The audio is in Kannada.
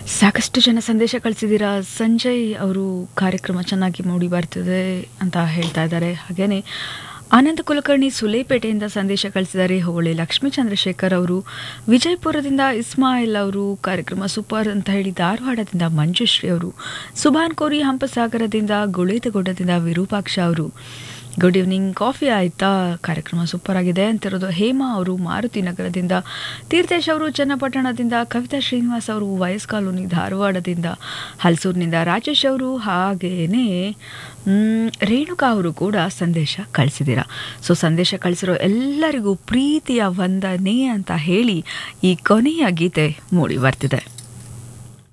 ಸಾಕಷ್ಟು ಜನ ಸಂದೇಶ ಕಳಿಸಿದ್ದೀರಾ ಸಂಜಯ್ ಅವರು ಕಾರ್ಯಕ್ರಮ ಚೆನ್ನಾಗಿ ಮೂಡಿ ಬರ್ತಿದೆ ಅಂತ ಹೇಳ್ತಾ ಇದ್ದಾರೆ ಹಾಗೇನೆ ಆನಂದ ಕುಲಕರ್ಣಿ ಸುಲೇಪೇಟೆಯಿಂದ ಸಂದೇಶ ಕಳಿಸಿದ್ದಾರೆ ಹೋಳಿ ಲಕ್ಷ್ಮೀ ಚಂದ್ರಶೇಖರ್ ಅವರು ವಿಜಯಪುರದಿಂದ ಇಸ್ಮಾಯಿಲ್ ಅವರು ಕಾರ್ಯಕ್ರಮ ಸೂಪರ್ ಅಂತ ಹೇಳಿ ಧಾರವಾಡದಿಂದ ಮಂಜುಶ್ರೀ ಅವರು ಸುಭಾನ್ ಕೋರಿ ಹಂಪಸಾಗರದಿಂದ ಗುಳೇದಗುಡ್ಡದಿಂದ ವಿರೂಪಾಕ್ಷ ಅವರು ಗುಡ್ ಈವ್ನಿಂಗ್ ಕಾಫಿ ಆಯ್ತಾ ಕಾರ್ಯಕ್ರಮ ಸೂಪರ್ ಆಗಿದೆ ಅಂತಿರೋದು ಹೇಮಾ ಅವರು ಮಾರುತಿ ನಗರದಿಂದ ತೀರ್ಥೇಶ್ ಅವರು ಚನ್ನಪಟ್ಟಣದಿಂದ ಕವಿತಾ ಶ್ರೀನಿವಾಸ್ ಅವರು ವಯಸ್ ಕಾಲೋನಿ ಧಾರವಾಡದಿಂದ ಹಲಸೂರಿನಿಂದ ರಾಜೇಶ್ ಅವರು ಹಾಗೇನೆ ಮ್, ರೇಣುಕಾ ಅವರು ಕೂಡ ಸಂದೇಶ ಕಳಿಸಿದ್ದೀರಾ ಸೊ ಸಂದೇಶ ಕಳಿಸಿರೋ ಎಲ್ಲರಿಗೂ ಪ್ರೀತಿಯ ವಂದನೆ ಅಂತ ಹೇಳಿ ಈ ಕೊನೆಯ ಗೀತೆ ಮೂಡಿ ಬರ್ತಿದೆ